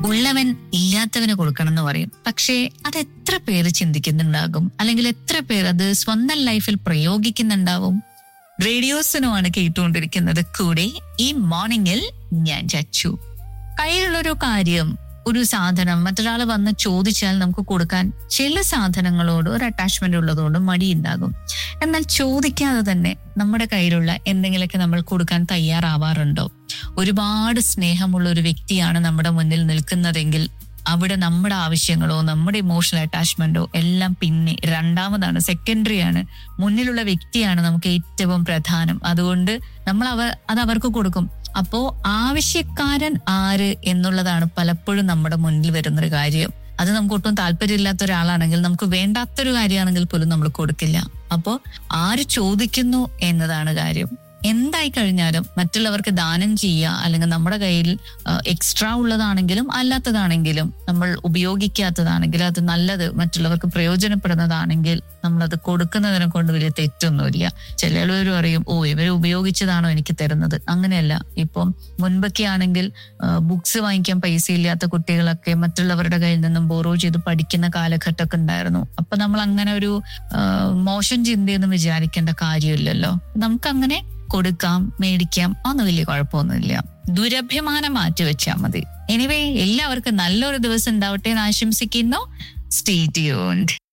ഉള്ളവൻ ഇല്ലാത്തവന് കൊടുക്കണം എന്ന് പറയും പക്ഷേ അത് എത്ര പേര് ചിന്തിക്കുന്നുണ്ടാകും അല്ലെങ്കിൽ എത്ര പേർ അത് സ്വന്തം ലൈഫിൽ പ്രയോഗിക്കുന്നുണ്ടാവും റേഡിയോസിനുമാണ് കേട്ടുകൊണ്ടിരിക്കുന്നത് കൂടെ ഈ മോർണിംഗിൽ ഞാൻ ചച്ചു കയ്യിലുള്ളൊരു കാര്യം ഒരു സാധനം മറ്റൊരാൾ വന്ന് ചോദിച്ചാൽ നമുക്ക് കൊടുക്കാൻ ചില സാധനങ്ങളോട് ഒരു അറ്റാച്ച്മെന്റ് ഉള്ളതുകൊണ്ട് മടിയുണ്ടാകും എന്നാൽ ചോദിക്കാതെ തന്നെ നമ്മുടെ കയ്യിലുള്ള എന്തെങ്കിലുമൊക്കെ നമ്മൾ കൊടുക്കാൻ തയ്യാറാവാറുണ്ടോ ഒരുപാട് സ്നേഹമുള്ള ഒരു വ്യക്തിയാണ് നമ്മുടെ മുന്നിൽ നിൽക്കുന്നതെങ്കിൽ അവിടെ നമ്മുടെ ആവശ്യങ്ങളോ നമ്മുടെ ഇമോഷണൽ അറ്റാച്ച്മെന്റോ എല്ലാം പിന്നെ രണ്ടാമതാണ് സെക്കൻഡറി ആണ് മുന്നിലുള്ള വ്യക്തിയാണ് നമുക്ക് ഏറ്റവും പ്രധാനം അതുകൊണ്ട് നമ്മൾ അവർ അത് അവർക്ക് കൊടുക്കും അപ്പോ ആവശ്യക്കാരൻ ആര് എന്നുള്ളതാണ് പലപ്പോഴും നമ്മുടെ മുന്നിൽ വരുന്നൊരു കാര്യം അത് നമുക്ക് ഒട്ടും താല്പര്യമില്ലാത്ത ഒരാളാണെങ്കിൽ നമുക്ക് വേണ്ടാത്തൊരു കാര്യമാണെങ്കിൽ പോലും നമ്മൾ കൊടുക്കില്ല അപ്പോ ആര് ചോദിക്കുന്നു എന്നതാണ് കാര്യം എന്തായി കഴിഞ്ഞാലും മറ്റുള്ളവർക്ക് ദാനം ചെയ്യുക അല്ലെങ്കിൽ നമ്മുടെ കയ്യിൽ എക്സ്ട്രാ ഉള്ളതാണെങ്കിലും അല്ലാത്തതാണെങ്കിലും നമ്മൾ ഉപയോഗിക്കാത്തതാണെങ്കിലും അത് നല്ലത് മറ്റുള്ളവർക്ക് പ്രയോജനപ്പെടുന്നതാണെങ്കിൽ നമ്മളത് കൊടുക്കുന്നതിനെ കൊണ്ട് വലിയ തെറ്റൊന്നുമില്ല ചിലവർ പറയും ഓ ഇവർ ഉപയോഗിച്ചതാണോ എനിക്ക് തരുന്നത് അങ്ങനെയല്ല ഇപ്പം മുൻപൊക്കെ ആണെങ്കിൽ ബുക്സ് വാങ്ങിക്കാൻ പൈസ ഇല്ലാത്ത കുട്ടികളൊക്കെ മറ്റുള്ളവരുടെ കയ്യിൽ നിന്നും ബോറോ ചെയ്ത് പഠിക്കുന്ന കാലഘട്ടമൊക്കെ ഉണ്ടായിരുന്നു അപ്പൊ നമ്മൾ അങ്ങനെ ഒരു ആ, മോശം ചിന്തയൊന്നും വിചാരിക്കേണ്ട കാര്യമില്ലല്ലോ നമുക്കങ്ങനെ കൊടുക്കാം മേടിക്കാം ഒന്നും വലിയ കുഴപ്പമൊന്നുമില്ല ദുരഭിമാനം മാറ്റി വെച്ചാൽ മതി എനിവേ എല്ലാവർക്കും നല്ലൊരു ദിവസം ഉണ്ടാവട്ടെ എന്ന് ആശംസിക്കുന്നു സ്റ്റേ ട്യൂൺഡ്